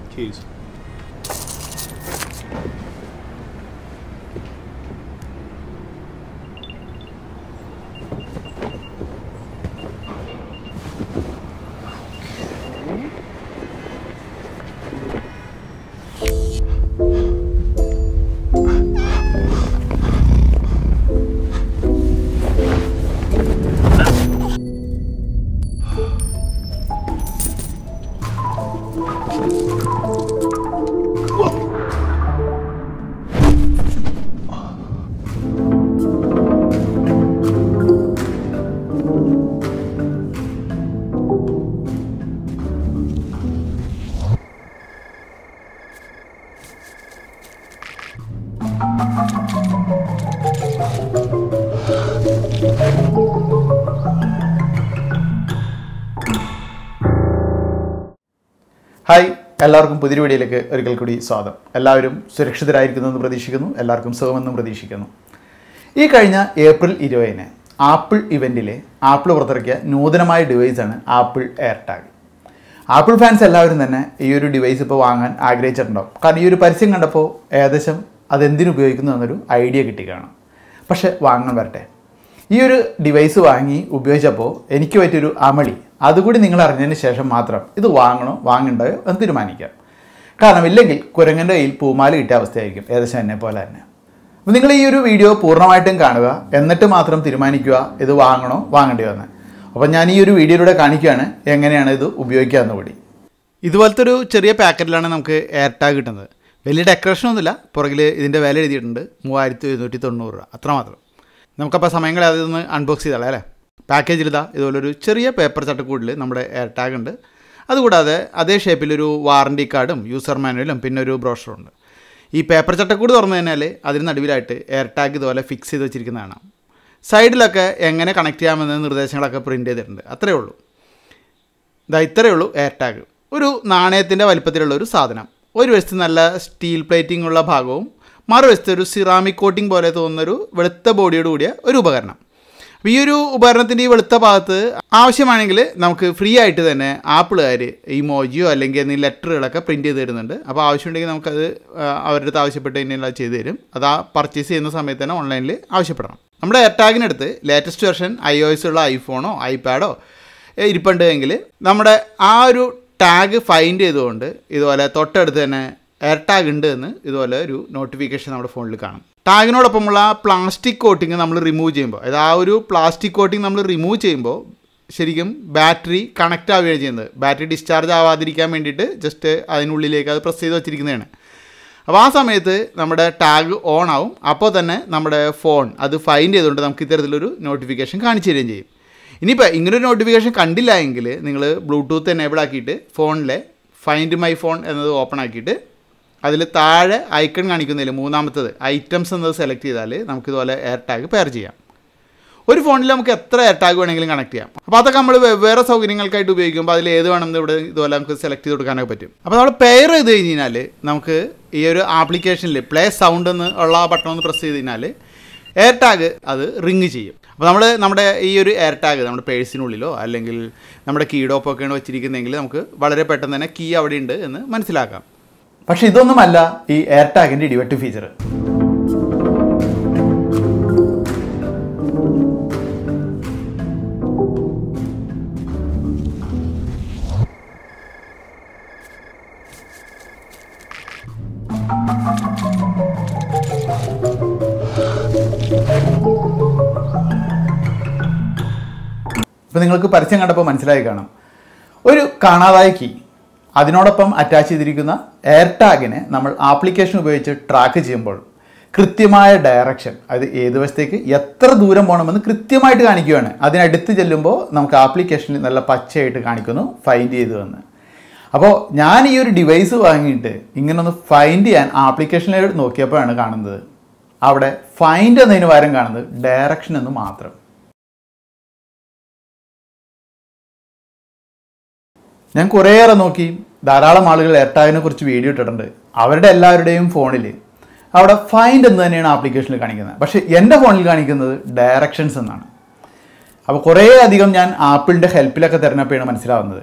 Cheers. Hi എല്ലാവർക്കും പുതിയ വീഡിയോയിലേക്ക് ഒരിക്കൽ കൂടി സ്വാഗതം എല്ലാവരും സുരക്ഷിതരായിരിക്കുന്നെന്ന് പ്രതീക്ഷിക്കുന്നു എല്ലാവർക്കും സുഖമെന്നും പ്രതീക്ഷിക്കുന്നു ഈ കഴിഞ്ഞ ഏപ്രിൽ ഇരുപതിന് ആപ്പിൾ ഇവൻറ്റിലെ ആപ്പിൾ പുറത്തിറക്കിയ നൂതനമായ ഡിവൈസാണ് ആപ്പിൾ എയർടാഗ് ആപ്പിൾ ഫാൻസ് എല്ലാവരും തന്നെ ഈ ഒരു ഡിവൈസ് ഇപ്പോൾ വാങ്ങാൻ ആഗ്രഹിച്ചിട്ടുണ്ടാവും കാരണം ഈ ഒരു പരസ്യം കണ്ടപ്പോൾ ഏകദേശം അതെന്തിനു ഉപയോഗിക്കുന്നു എന്നൊരു ഐഡിയ കിട്ടി കാണും പക്ഷെ വാങ്ങാൻ വരട്ടെ ഈ ഒരു ഡിവൈസ് വാങ്ങി ഉപയോഗിച്ചപ്പോൾ എനിക്ക് പറ്റിയൊരു അമളി അതുകൂടി നിങ്ങൾ അറിഞ്ഞതിന് ശേഷം മാത്രം ഇത് വാങ്ങണോ വാങ്ങണ്ടയോ എന്ന് തീരുമാനിക്കാം കാരണം ഇല്ലെങ്കിൽ കുരങ്ങൻ്റെ കയ്യിൽ പൂമാല കിട്ടിയ അവസ്ഥയായിരിക്കും ഏകദേശം എന്നെ പോലെ തന്നെ അപ്പോൾ നിങ്ങൾ ഈ ഒരു വീഡിയോ പൂർണ്ണമായിട്ടും കാണുക എന്നിട്ട് മാത്രം തീരുമാനിക്കുക ഇത് വാങ്ങണോ വാങ്ങണ്ടയോ എന്ന് അപ്പോൾ ഞാൻ ഈ ഒരു വീഡിയോയിലൂടെ കാണിക്കുകയാണ് എങ്ങനെയാണ് ഇത് ഉപയോഗിക്കുക എന്ന് കൂടി ഇതുപോലത്തെ ഒരു ചെറിയ പാക്കറ്റിലാണ് നമുക്ക് എയർ ടാഗ് കിട്ടുന്നത് വലിയ ഡെക്കറേഷൻ ഒന്നുമില്ല പുറകിൽ ഇതിൻ്റെ വില എഴുതിയിട്ടുണ്ട് മൂവായിരത്തി എഴുന്നൂറ്റി തൊണ്ണൂറ് രൂപ അത്രമാത്രം നമുക്കപ്പോൾ സമയങ്ങളെ അതൊന്ന് അൺബോക്സ് ചെയ്താലേ അല്ലേ പാക്കേജിൽ ഇതാ ഇതുപോലൊരു ചെറിയ പേപ്പർ ചട്ടക്കൂടിൽ നമ്മുടെ എയർ ടാഗ് ഉണ്ട് അതുകൂടാതെ അതേ ഷേപ്പിലൊരു വാറണ്ടി കാർഡും യൂസർ മാനുവലും പിന്നെ ഒരു ബ്രോഷറും ഉണ്ട് ഈ പേപ്പർ ചട്ടക്കൂട് തുറന്നു കഴിഞ്ഞാൽ അതിന് നടുവിലായിട്ട് എയർ ടാഗ് ഇതുപോലെ ഫിക്സ് ചെയ്ത് വെച്ചിരിക്കുന്നതാണ് സൈഡിലൊക്കെ എങ്ങനെ കണക്ട് ചെയ്യാമെന്ന നിർദ്ദേശങ്ങളൊക്കെ പ്രിൻ്റ് ചെയ്തിട്ടുണ്ട് അത്രയേ ഉള്ളൂ ഇതാ ഇത്രയേ ഉള്ളൂ എയർ ടാഗ് ഒരു നാണയത്തിൻ്റെ വലിപ്പത്തിലുള്ള ഒരു സാധനം ഒരു വശത്ത് നല്ല സ്റ്റീൽ പ്ലേറ്റിംഗ് ഉള്ള ഭാഗവും മറുവശത്ത് ഒരു സിറാമിക് കോട്ടിംഗ് പോലെ തോന്നുന്നൊരു വെളുത്ത ബോഡിയോട് കൂടിയ ഒരു ഉപകരണം അപ്പോൾ ഈ ഒരു ഉപകരണത്തിൻ്റെ ഈ വെളുത്ത ഭാഗത്ത് ആവശ്യമാണെങ്കിൽ നമുക്ക് ഫ്രീ ആയിട്ട് തന്നെ ആപ്പിളുകാർ ഈ മോജിയോ അല്ലെങ്കിൽ എന്തെങ്കിലും ലെറ്ററുകളൊക്കെ പ്രിൻറ്റ് ചെയ്ത് തരുന്നുണ്ട് അപ്പോൾ ആവശ്യമുണ്ടെങ്കിൽ നമുക്കത് ആ, അവരുടെ അടുത്ത് ആവശ്യപ്പെട്ട് കഴിഞ്ഞാൽ അത് ചെയ്തു തരും അത് ആ പർച്ചേസ് ചെയ്യുന്ന സമയത്ത് തന്നെ ഓൺലൈനിൽ ആവശ്യപ്പെടണം നമ്മുടെ എയർടാഗിനടുത്ത് latest version I O S ഉള്ള ഐഫോണോ ഐപാഡോ ഇരിപ്പുണ്ട് എങ്കിൽ നമ്മുടെ ആ ഒരു ടാഗ് ഫൈൻഡ് ചെയ്തുകൊണ്ട് ഇതുപോലെ തൊട്ടടുത്ത് തന്നെ എയർ ടാഗ് ഉണ്ട് എന്ന് ഇതുപോലെ ഒരു നോട്ടിഫിക്കേഷൻ നമ്മുടെ ഫോണിൽ കാണും ടാഗിനോടൊപ്പമുള്ള ആ പ്ലാസ്റ്റിക് കോട്ടിങ് നമ്മൾ റിമൂവ് ചെയ്യുമ്പോൾ അതായത് ആ ഒരു പ്ലാസ്റ്റിക് കോട്ടിങ് നമ്മൾ റിമൂവ് ചെയ്യുമ്പോൾ ശരിക്കും ബാറ്ററി കണക്റ്റ് ആവുകയാണ് ചെയ്യുന്നത് ബാറ്ററി ഡിസ്ചാർജ് ആവാതിരിക്കാൻ വേണ്ടിയിട്ട് ജസ്റ്റ് അതിനുള്ളിലേക്ക് അത് പ്രസ് ചെയ്ത് വെച്ചിരിക്കുന്നതാണ് അപ്പോൾ ആ സമയത്ത് നമ്മുടെ ടാഗ് ഓൺ ആവും അപ്പോൾ തന്നെ നമ്മുടെ ഫോൺ അത് ഫൈൻഡ് ചെയ്തുകൊണ്ട് നമുക്ക് ഇത്തരത്തിലൊരു നോട്ടിഫിക്കേഷൻ കാണിച്ചു തരികയും ചെയ്യും ഇനിയിപ്പോൾ ഇങ്ങനൊരു നോട്ടിഫിക്കേഷൻ കണ്ടില്ല എങ്കിൽ നിങ്ങൾ ബ്ലൂടൂത്ത് എനേബിൾ ആക്കിയിട്ട് ഫോണിലെ ഫൈൻഡ് മൈ ഫോൺ എന്നത് ഓപ്പൺ ആക്കിയിട്ട് അതിൽ താഴെ ഐക്കൺ കാണിക്കുന്നില്ല മൂന്നാമത്തത് ഐറ്റംസ് എന്നത് സെലക്ട് ചെയ്താൽ നമുക്കിതുപോലെ എയർ ടാഗ് പെയർ ചെയ്യാം ഒരു ഫോണിൽ നമുക്ക് എത്ര എയർ ടാഗ് വേണമെങ്കിലും കണക്ട് ചെയ്യാം അപ്പോൾ അതൊക്കെ നമ്മൾ വെവ്വേറെ സൗകര്യങ്ങൾക്കായിട്ട് ഉപയോഗിക്കുമ്പോൾ അതിൽ ഏത് വേണമെന്ന് ഇവിടെ ഇതുപോലെ നമുക്ക് സെലക്ട് ചെയ്ത് കൊടുക്കാനൊക്കെ പറ്റും അപ്പോൾ നമ്മൾ പെയർ ചെയ്ത് കഴിഞ്ഞ് കഴിഞ്ഞാൽ നമുക്ക് ഈ ഒരു ആപ്ലിക്കേഷനിൽ പ്ലേ സൗണ്ട് എന്ന് ഉള്ള ആ ബട്ടൺ ഒന്ന് പ്രസ് ചെയ്ത് കഴിഞ്ഞാൽ എയർ ടാഗ് അത് റിങ് ചെയ്യും അപ്പോൾ നമ്മൾ നമ്മുടെ ഈ ഒരു എയർ ടാഗ് നമ്മുടെ പേഴ്സിനുള്ളിലോ അല്ലെങ്കിൽ നമ്മുടെ കീഡോപ്പൊക്കെയാണ് വെച്ചിരിക്കുന്നതെങ്കിൽ നമുക്ക് വളരെ പെട്ടെന്ന് തന്നെ കീ അവിടെ ഉണ്ട് എന്ന് മനസ്സിലാക്കാം പക്ഷെ ഇതൊന്നുമല്ല ഈ എയർ ടാഗിൻ്റെ ഇടിവെട്ട് ഫീച്ചർ ഇപ്പം നിങ്ങൾക്ക് പരസ്യം കണ്ടപ്പോൾ മനസ്സിലായി കാണാം ഒരു കാണാതായ കീ അതിനോടൊപ്പം അറ്റാച്ച് ചെയ്തിരിക്കുന്ന എയർ ടാഗിനെ നമ്മൾ ആപ്ലിക്കേഷൻ ഉപയോഗിച്ച് ട്രാക്ക് ചെയ്യുമ്പോൾ കൃത്യമായ ഡയറക്ഷൻ അത് ഏത് വശത്തേക്ക് എത്ര ദൂരം പോകണമെന്ന് കൃത്യമായിട്ട് കാണിക്കുകയാണ് അതിനടുത്ത് ചെല്ലുമ്പോൾ നമുക്ക് ആപ്ലിക്കേഷനിൽ നല്ല പച്ചയായിട്ട് കാണിക്കുന്നു ഫൈൻഡ് ചെയ്തു എന്ന് അപ്പോൾ ഞാൻ ഈ ഒരു ഡിവൈസ് വാങ്ങിയിട്ട് ഇങ്ങനൊന്ന് ഫൈൻഡ് ചെയ്യാൻ ആപ്ലിക്കേഷനിൽ നോക്കിയപ്പോഴാണ് കാണുന്നത് അവിടെ ഫൈൻഡ് എന്നതിന് പകരം കാണുന്നത് ഡയറക്ഷൻ എന്ന് മാത്രം ഞാൻ കുറേയേറെ നോക്കി ധാരാളം ആളുകൾ എയർടാഗിനെ കുറിച്ച് വീഡിയോ ഇട്ടിട്ടുണ്ട് അവരുടെ എല്ലാവരുടെയും ഫോണിൽ അവിടെ ഫൈൻഡ് എന്ന് തന്നെയാണ് ആപ്ലിക്കേഷനിൽ കാണിക്കുന്നത് പക്ഷേ എൻ്റെ ഫോണിൽ കാണിക്കുന്നത് ഡയറക്ഷൻസ് എന്നാണ് അപ്പോൾ കുറേ അധികം ഞാൻ ആപ്പിളിൻ്റെ ഹെൽപ്പിലൊക്കെ തിരഞ്ഞപ്പോഴാണ് മനസ്സിലാവുന്നത്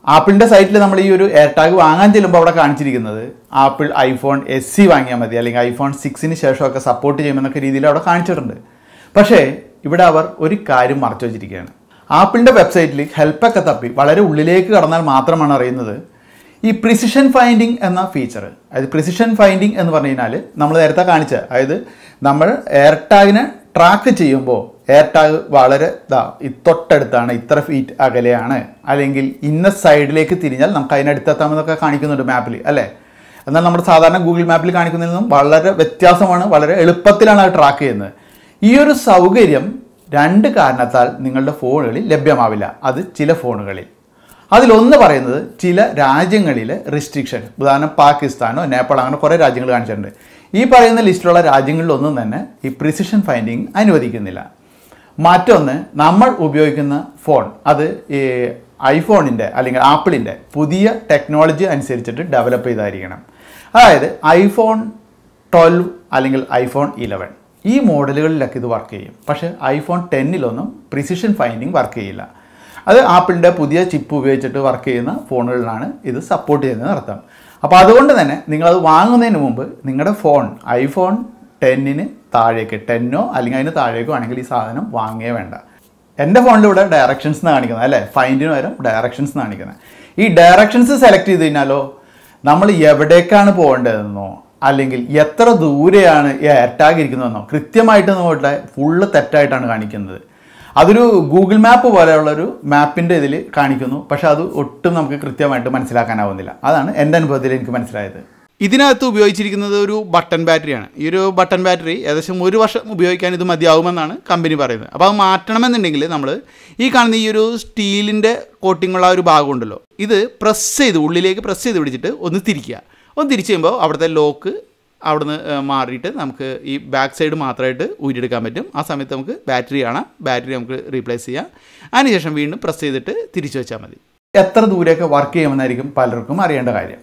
ആപ്പിളിൻ്റെ സൈറ്റിൽ നമ്മൾ ഈ ഒരു എയർ ടാഗ് വാങ്ങാൻ ചെല്ലുമ്പോൾ അവിടെ കാണിച്ചിരിക്കുന്നത് ആപ്പിൾ ഐഫോൺ എസ് സി വാങ്ങിയാൽ മതി അല്ലെങ്കിൽ ഐഫോൺ സിക്സിന് ശേഷമൊക്കെ സപ്പോർട്ട് ചെയ്യുമെന്നൊക്കെ രീതിയിൽ അവിടെ കാണിച്ചിട്ടുണ്ട് പക്ഷേ ഇവിടെ അവർ ഒരു കാര്യം മറച്ചു വച്ചിരിക്കുകയാണ് ആപ്പിളിൻ്റെ വെബ്സൈറ്റിൽ ഹെൽപ്പൊക്കെ തപ്പി വളരെ ഉള്ളിലേക്ക് കടന്നാൽ മാത്രമാണ് അറിയുന്നത് ഈ പ്രിസിഷൻ ഫൈൻഡിങ് എന്ന ഫീച്ചർ അതായത് പ്രിസിഷൻ ഫൈൻഡിങ് എന്ന് പറഞ്ഞു കഴിഞ്ഞാൽ നമ്മൾ നേരത്തെ കാണിച്ച അതായത് നമ്മൾ എയർ ടാഗിനെ ട്രാക്ക് ചെയ്യുമ്പോൾ എയർ ടാഗ് വളരെ ഇതാ ഈ തൊട്ടടുത്താണ് ഇത്ര ഫീറ്റ് അകലെയാണ് അല്ലെങ്കിൽ ഇന്ന സൈഡിലേക്ക് തിരിഞ്ഞാൽ നമുക്ക് അതിനടുത്തെത്താമെന്നൊക്കെ കാണിക്കുന്നുണ്ട് മാപ്പിൽ അല്ലേ എന്നാൽ നമ്മുടെ സാധാരണ ഗൂഗിൾ മാപ്പിൽ കാണിക്കുന്നതിൽ നിന്നും വളരെ വ്യത്യാസമാണ് വളരെ എളുപ്പത്തിലാണ് അത് ട്രാക്ക് ചെയ്യുന്നത് ഈ ഒരു സൗകര്യം രണ്ട് കാരണത്താൽ നിങ്ങളുടെ ഫോണുകളിൽ ലഭ്യമാവില്ല അത് ചില ഫോണുകളിൽ അതിലൊന്ന് പറയുന്നത് ചില രാജ്യങ്ങളിലെ റിസ്ട്രിക്ഷൻ ഉദാഹരണം പാകിസ്ഥാനോ നേപ്പാൾ അങ്ങനെ കുറേ രാജ്യങ്ങൾ കാണിച്ചിട്ടുണ്ട് ഈ പറയുന്ന ലിസ്റ്റിലുള്ള രാജ്യങ്ങളിലൊന്നും തന്നെ ഈ പ്രിസിഷൻ ഫൈൻഡിങ് അനുവദിക്കുന്നില്ല മറ്റൊന്ന് നമ്മൾ ഉപയോഗിക്കുന്ന ഫോൺ അത് ഈ ഐഫോണിൻ്റെ അല്ലെങ്കിൽ ആപ്പിളിൻ്റെ പുതിയ ടെക്നോളജി അനുസരിച്ചിട്ട് ഡെവലപ്പ് ചെയ്തായിരിക്കണം അതായത് ഐഫോൺ ട്വൽവ് അല്ലെങ്കിൽ ഐഫോൺ ഇലവൻ ഈ മോഡലുകളിലൊക്കെ ഇത് വർക്ക് ചെയ്യും പക്ഷേ ഐഫോൺ ടെന്നിലൊന്നും പ്രിസിഷൻ ഫൈൻഡിങ് വർക്ക് ചെയ്യില്ല അത് ആപ്പിളിൻ്റെ പുതിയ ചിപ്പ് ഉപയോഗിച്ചിട്ട് വർക്ക് ചെയ്യുന്ന ഫോണുകളിലാണ് ഇത് സപ്പോർട്ട് ചെയ്യുന്നത് അർത്ഥം അപ്പോൾ അതുകൊണ്ട് തന്നെ നിങ്ങളത് വാങ്ങുന്നതിന് മുമ്പ് നിങ്ങളുടെ ഫോൺ ഐഫോൺ ടെന്നിന് താഴേക്ക് ടെന്നോ അല്ലെങ്കിൽ അതിന് താഴേക്കോ ആണെങ്കിൽ ഈ സാധനം വാങ്ങേ വേണ്ട എൻ്റെ ഫോണിലൂടെ ഡയറക്ഷൻസ് എന്ന് കാണിക്കുന്നത് അല്ലേ ഫൈൻഡിന് പകരം ഡയറക്ഷൻസ് എന്ന് കാണിക്കുന്നത് ഈ ഡയറക്ഷൻസ് സെലക്ട് ചെയ്ത് കഴിഞ്ഞാലോ നമ്മൾ എവിടേക്കാണ് പോകേണ്ടതെന്നോ അല്ലെങ്കിൽ എത്ര ദൂരെയാണ് ഈ എയർ ടാഗ് ഇരിക്കുന്നതെന്നോ കൃത്യമായിട്ട് നോട്ടെ ഫുള്ള് തെറ്റായിട്ടാണ് കാണിക്കുന്നത് അതൊരു ഗൂഗിൾ മാപ്പ് പോലെയുള്ളൊരു മാപ്പിൻ്റെ ഇതിൽ കാണിക്കുന്നു പക്ഷെ അത് ഒട്ടും നമുക്ക് കൃത്യമായിട്ട് മനസ്സിലാക്കാനാവുന്നില്ല അതാണ് എൻ്റെ അനുഭവത്തിൽ എനിക്ക് മനസ്സിലായത് ഇതിനകത്ത് ഉപയോഗിച്ചിരിക്കുന്നത് ഒരു ബട്ടൺ ബാറ്ററിയാണ് ഈ ഒരു ബട്ടൺ ബാറ്ററി ഏകദേശം ഒരു വർഷം ഉപയോഗിക്കാൻ ഇത് മതിയാവുമെന്നാണ് കമ്പനി പറയുന്നത് അപ്പോൾ അത് മാറ്റണമെന്നുണ്ടെങ്കിൽ നമ്മൾ ഈ കാണുന്ന ഈ ഒരു സ്റ്റീലിൻ്റെ കോട്ടിങ്ങുള്ള ഒരു ഭാഗം ഉണ്ടല്ലോ ഇത് പ്രസ് ചെയ്ത് ഉള്ളിലേക്ക് പ്രസ് ചെയ്ത് പിടിച്ചിട്ട് ഒന്ന് തിരിക്കുക ഒന്ന് തിരിച്ച് കഴിയുമ്പോൾ അവിടുത്തെ ലോക്ക് അവിടുന്ന് ഏഹ്, മാറിയിട്ട് നമുക്ക് ഈ ബാക്ക് സൈഡ് മാത്രമായിട്ട് ഊരിയെടുക്കാൻ പറ്റും ആ സമയത്ത് നമുക്ക് ബാറ്ററി കാണാം ബാറ്ററി നമുക്ക് റീപ്ലേസ് ചെയ്യാം അതിനുശേഷം വീണ്ടും പ്രസ് ചെയ്തിട്ട് തിരിച്ചു വെച്ചാൽ മതി എത്ര ദൂരെയൊക്കെ വർക്ക് ചെയ്യുമെന്നായിരിക്കും പലർക്കും അറിയേണ്ട കാര്യം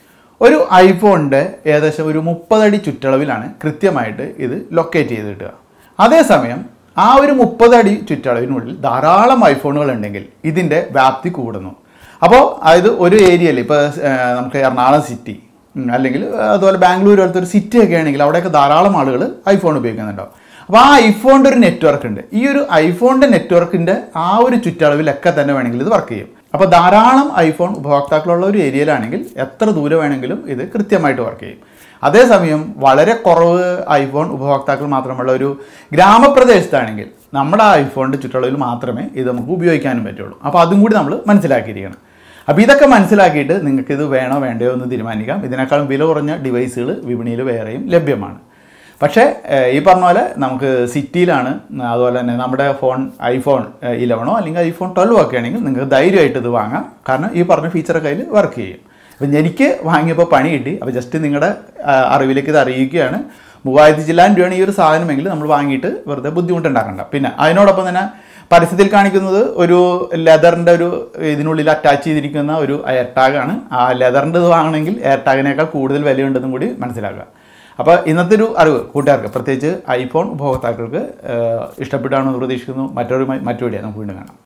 ഒരു ഐഫോണിൻ്റെ ഏകദേശം ഒരു മുപ്പതടി ചുറ്റളവിലാണ് കൃത്യമായിട്ട് ഇത് ലൊക്കേറ്റ് ചെയ്ത് കിട്ടുക അതേസമയം ആ ഒരു മുപ്പത് അടി ചുറ്റളവിനുള്ളിൽ ധാരാളം ഐഫോണുകൾ ഉണ്ടെങ്കിൽ ഇതിൻ്റെ വ്യാപ്തി കൂടുന്നു അപ്പോൾ അതായത് ഒരു ഏരിയയിൽ ഇപ്പോൾ നമുക്ക് എറണാകുളം സിറ്റി ഉം, അല്ലെങ്കിൽ അതുപോലെ ബാംഗ്ലൂർ പോലത്തെ ഒരു സിറ്റി ഒക്കെ ആണെങ്കിൽ അവിടെയൊക്കെ ധാരാളം ആളുകൾ ഐഫോൺ ഉപയോഗിക്കുന്നുണ്ടാവും അപ്പോൾ ആ ഐഫോണിൻ്റെ ഒരു നെറ്റ്വർക്ക് ഉണ്ട് ഈ ഒരു ഐഫോണിൻ്റെ നെറ്റ്വർക്കിൻ്റെ ആ ഒരു ചുറ്റളവിലൊക്കെ തന്നെ വേണമെങ്കിൽ ഇത് വർക്ക് ചെയ്യും അപ്പോൾ ധാരാളം ഐഫോൺ ഉപഭോക്താക്കളുള്ള ഒരു ഏരിയയിലാണെങ്കിൽ എത്ര ദൂരം വേണമെങ്കിലും ഇത് കൃത്യമായിട്ട് വർക്ക് ചെയ്യും അതേസമയം വളരെ കുറവ് ഐഫോൺ ഉപഭോക്താക്കൾ മാത്രമുള്ള ഒരു ഗ്രാമപ്രദേശത്താണെങ്കിൽ നമ്മുടെ ആ ഐഫോണിൻ്റെ ചുറ്റളവിൽ മാത്രമേ ഇത് നമുക്ക് ഉപയോഗിക്കാനും പറ്റുള്ളൂ അപ്പോൾ അതും കൂടി നമ്മൾ മനസ്സിലാക്കിയിരിക്കണം അപ്പോൾ ഇതൊക്കെ മനസ്സിലാക്കിയിട്ട് നിങ്ങൾക്ക് ഇത് വേണോ വേണ്ടയോ എന്ന് തീരുമാനിക്കാം ഇതിനേക്കാളും വില കുറഞ്ഞ ഡിവൈസുകൾ വിപണിയിൽ വേറെയും ലഭ്യമാണ് പക്ഷേ ഏഹ്, ഈ പറഞ്ഞ പോലെ നമുക്ക് സിറ്റിയിലാണ് അതുപോലെ തന്നെ നമ്മുടെ ഫോൺ ഐഫോൺ ഇലവനോ അല്ലെങ്കിൽ ഐഫോൺ ട്വൽവോ ഒക്കെ ആണെങ്കിൽ നിങ്ങൾക്ക് ധൈര്യമായിട്ട് ഇത് വാങ്ങാം കാരണം ഈ പറഞ്ഞ ഫീച്ചറൊക്കെ അതിൽ വർക്ക് ചെയ്യും അപ്പം എനിക്ക് വാങ്ങിയപ്പോൾ പണി കിട്ടി അപ്പോൾ ജസ്റ്റ് നിങ്ങളുടെ ആ, അറിവിലേക്ക് ഇത് അറിയിക്കുകയാണ് മൂവായിരത്തി ചില്ലാൻ രൂപയാണ് ഈ ഒരു സാധനമെങ്കിൽ നമ്മൾ വാങ്ങിയിട്ട് വെറുതെ ബുദ്ധിമുട്ടുണ്ടാക്കണ്ട പിന്നെ അതിനോടൊപ്പം തന്നെ പരസ്യത്തിൽ കാണിക്കുന്നത് ഒരു ലെതറിൻ്റെ ഒരു ഇതിനുള്ളിൽ അറ്റാച്ച് ചെയ്തിരിക്കുന്ന ഒരു എയർ ടാഗാണ് ആ ലെതറിൻ്റെ ഇത് വാങ്ങണമെങ്കിൽ എയർ ടാഗിനേക്കാൾ കൂടുതൽ വിലയുണ്ടെന്നും കൂടി മനസ്സിലാക്കുക അപ്പോൾ ഇന്നത്തെ ഒരു അറിവ് കൂട്ടുകാർക്ക് പ്രത്യേകിച്ച് ഐഫോൺ ഉപഭോക്താക്കൾക്ക് ഏഹ്, ഇഷ്ടപ്പെട്ടാണെന്ന് പ്രതീക്ഷിക്കുന്നു മറ്റൊരു മറ്റൊരു വീഡിയോ നമുക്ക് വീണ്ടും കാണാം